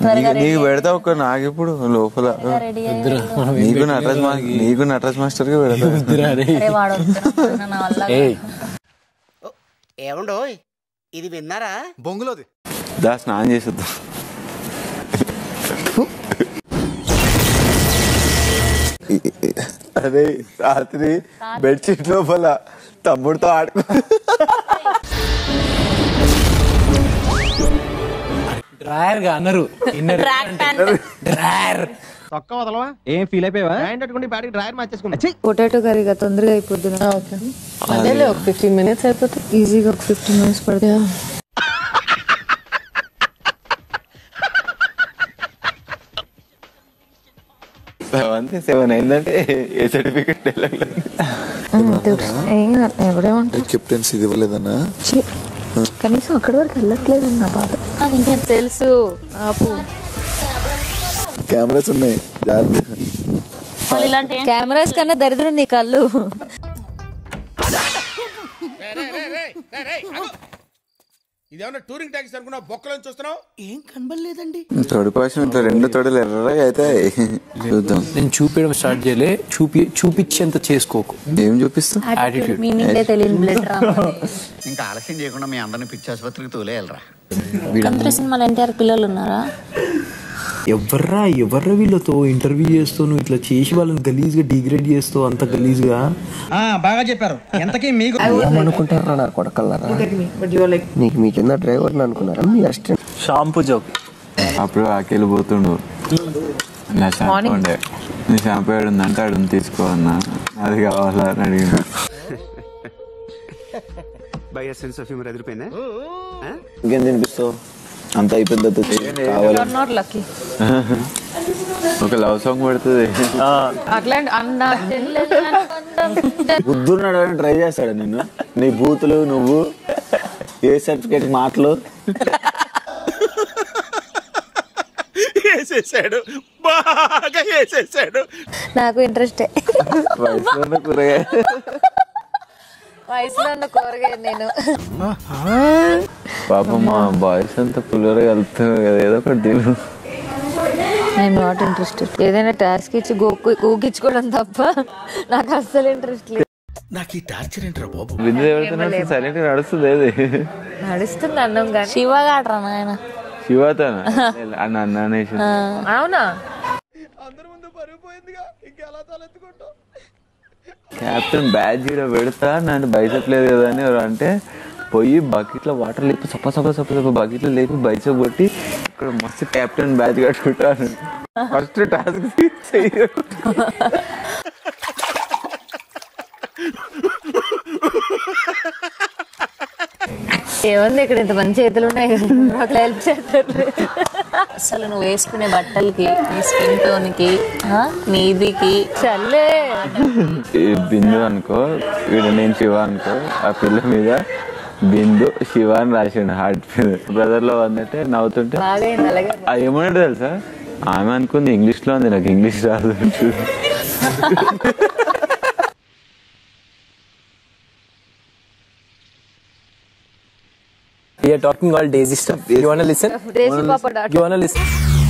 త్వరగా నీకు- నీకు పెడతా ఒక నాకు ఇప్పుడు లోపల రెడీ అయ్యి నీకు నటరాజ్ మా- నీకు నటరాజ్ మాస్టర్ కి పెడతా అరే వాడు వస్తున్నాడు, నా వల్ల కాదు. ఏమండో ఇది విన్నారా బొంగులోది దా స్నానం చేసేద్దాం అదే రాత్రి బెడ్షీట్ లోపల తమ్ముడితో ఆడుకో డ్రాయర్ గా అన్నారు ఇన్నర్ ట్రాక్ ప్యాంట్ డ్రాయర్ తొక్క వదలవా ఏం ఫీల్ అయిపోయావా హ్యాండ్ అట్టుకుని బ్యాటరీ డ్రైవర్ మార్చేసుకున్నా పొటాటో కర్రీగా తొందరగా అయిపోద్ది ఓకే అదేలే ఒక ఫిఫ్టీన్ మినిట్స్ అయిపోతుంది ఈజీగా ఒక ఫిఫ్టీన్ మినిట్స్ పడుతుంది సెవెన్ సెవెన్ అయిందంటే ఏ సర్టిఫికెట్ ఏం కాదు ఎవరేమంటారు కెప్టెన్స్ ఇది ఇవ్వలేదన్నా ఛీ, కనీసం అక్కడి వరకు వెళ్ళట్లేదు నా బాధ నాకు ఇంకేం తెలుసు ఆపు కెమెరాస్ ఉన్నాయి జాగ్రత్త మళ్ళీ ఇలాంటి ఏం- కెమెరాస్ కన్నా దరిద్రం నీ కళ్ళు ఇదేమన్నా టూరింగ్ ట్యాక్సీ అనుకున్నా బొక్కలో చూస్తున్నావు ఏం కనబడలేదండి తొడి కోసం ఇట్లా రెండు తొడలు ఎర్రగా అవుతాయి చూద్దాం నేను చూపించడం స్టార్ట్ చేయలే చూపి చూపించేంత చేసుకోకు ఏం చూపిస్తా యాటిట్యూడ్ మీనింగ్ తెలియని బ్లడ్ ఇంకా ఆలస్యం చేయకుండా మీ అందరిని పిచ్చి ఆసుపత్రికి తోలేయాలరా తంత్రి సినిమాలో ఎన్టీఆర్ పిల్లలు ఉన్నారా ఎవర్రా ఎవర్రా వీళ్ళతో ఇంటర్వ్యూ చేస్తూ నువ్వు ఇట్లా చేసి వాళ్ళని గలీజ్ గా డిగ్రేడ్ చేస్తూ అంత గలీజ్ గా బాగా చెప్పారు ఎంతకీ మీకు ఏమనుకుంటారా నా కొడకల్లారా నీకు మీ కింద డ్రైవర్ అనుకున్నారా మీ అసిస్టెంట్ షాంపూ జోక్ అప్పుడు ఆకెళ్ళి పోతుండు నా షాంపూ ఉండే నీ షాంపూ ఏడుందంటే అడుగు తీసుకో అన్నా అది కావాలా అని అడిగిన బై సెన్స్ ఆఫ్ హ్యూమర్ ఎదిరిపోయిందా ఇంకేం తినిపిస్తావు అంత అయిపోయింది కావాలి నాట్ లక్కీ ఒక లవ్ సాంగ్ పడుతుంది అట్లాంటి అన్న బుద్ధుడు నడవని ట్రై చేస్తాడు నిన్ను నీ బూతులు నువ్వు ఏ సర్టిఫికేట్ మాటలు వేసేసాడు బాగా వేసేసాడు నాకు ఇంట్రెస్టే వయసులో ఉన్న కూరగాయ వయసులో ఉన్న కూరగాయ నేను పాపం మా బాయ్స్ అంతా పులిహోర కలుపుతున్నారు కదా ఏదో ఒకటి తిను ఐఎమ్ నాట్ ఇంట్రెస్టెడ్ ఏదైనా టాస్క్ ఇచ్చి గోకు గోకించుకోవడం తప్ప నాకు అస్సలు ఇంట్రెస్ట్ లేదు నాకు ఈ టార్చర్ ఏంట్రా బాబు బిందు ఎవరితో సైలెంట్ నడుస్తుంది అది నడుస్తుంది అన్నం కానీ శివ గాడ్రా నాయన శివతో అన్న అన్న అనేసి అవునా క్యాప్టెన్ బ్యాచ్ కూడా పెడతా నన్ను బైసప్ లేదు కదా అని ఎవరు అంటే పోయి బకెట్లో వాటర్ లేపి సప్ప సప్ప సప్ప సప్ప బకెట్లో లేపి బైసప్ కొట్టి ఇక్కడ మస్తు క్యాప్టెన్ బ్యాచ్ కట్టుకుంటాను ఫస్ట్ టాస్క్ ఏముంది ఇక్కడ ఇంత మంచి చేతులు ఉన్నాయి కదా నాకు హెల్ప్ చేస్తారు అసలు నువ్వు వేసుకునే బట్టలకి నీ స్కిన్ టోన్కి నీదికి చల్లే బిందు అనుకో వీడు నేను శివ అనుకో ఆ పిల్ల మీద బిందు శివ అని రాసిండు హార్ట్ మీద బ్రదర్ లో వందంటే నవ్వుతుంటే బాగా అయింది అలాగే అది ఏమన్నట్టు తెలుసా ఆమె అనుకుంది ఇంగ్లీష్ లో ఉంది నాకు ఇంగ్లీష్ రాదు we're talking all these stuff you want listen desi పాప డాట్ యు వాంట్ లిసన్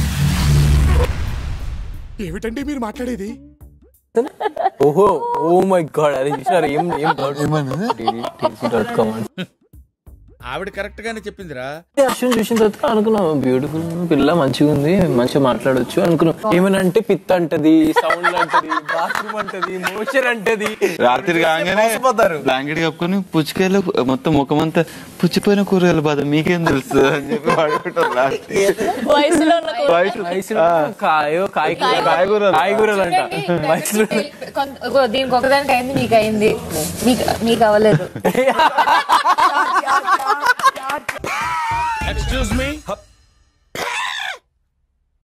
ఏమిటండి మీరు మాట్లాడేది ఓహో ఓ మై గాడ్ అది చూసారు ఏం ఏం డాట్ కామ్ ఆవిడ కరెక్ట్ గానే చెప్పిందిరా అశ్విన్ చూసిన తర్వాత అనుకున్నాం బ్యూటిఫుల్ పిల్ల మంచిగా ఉంది మంచిగా మాట్లాడొచ్చు అనుకున్నాం ఏమని అంటే పిత్ అంటది సౌండ్ అంటది బాత్రూమ్ అంటది మోషన్ అంటది రాత్రి కాగానే బ్లాంకెట్ కప్పుకొని పుచ్చికాయలు మొత్తం ముఖమంతా పుచ్చిపోయిన కూరగాయలు బాధ మీకేం తెలుసు అని చెప్పి పడుకుంటారు రాత్రి. వయసులో ఉన్న వయసు- వయసులో కాయో కాయ కాయగూరలు. కాయగూరలు అంట వయసులో కొంత- దీనికి ఒకదానికి అయింది మీకు అయింది మీకు మీకు అవ్వలేదు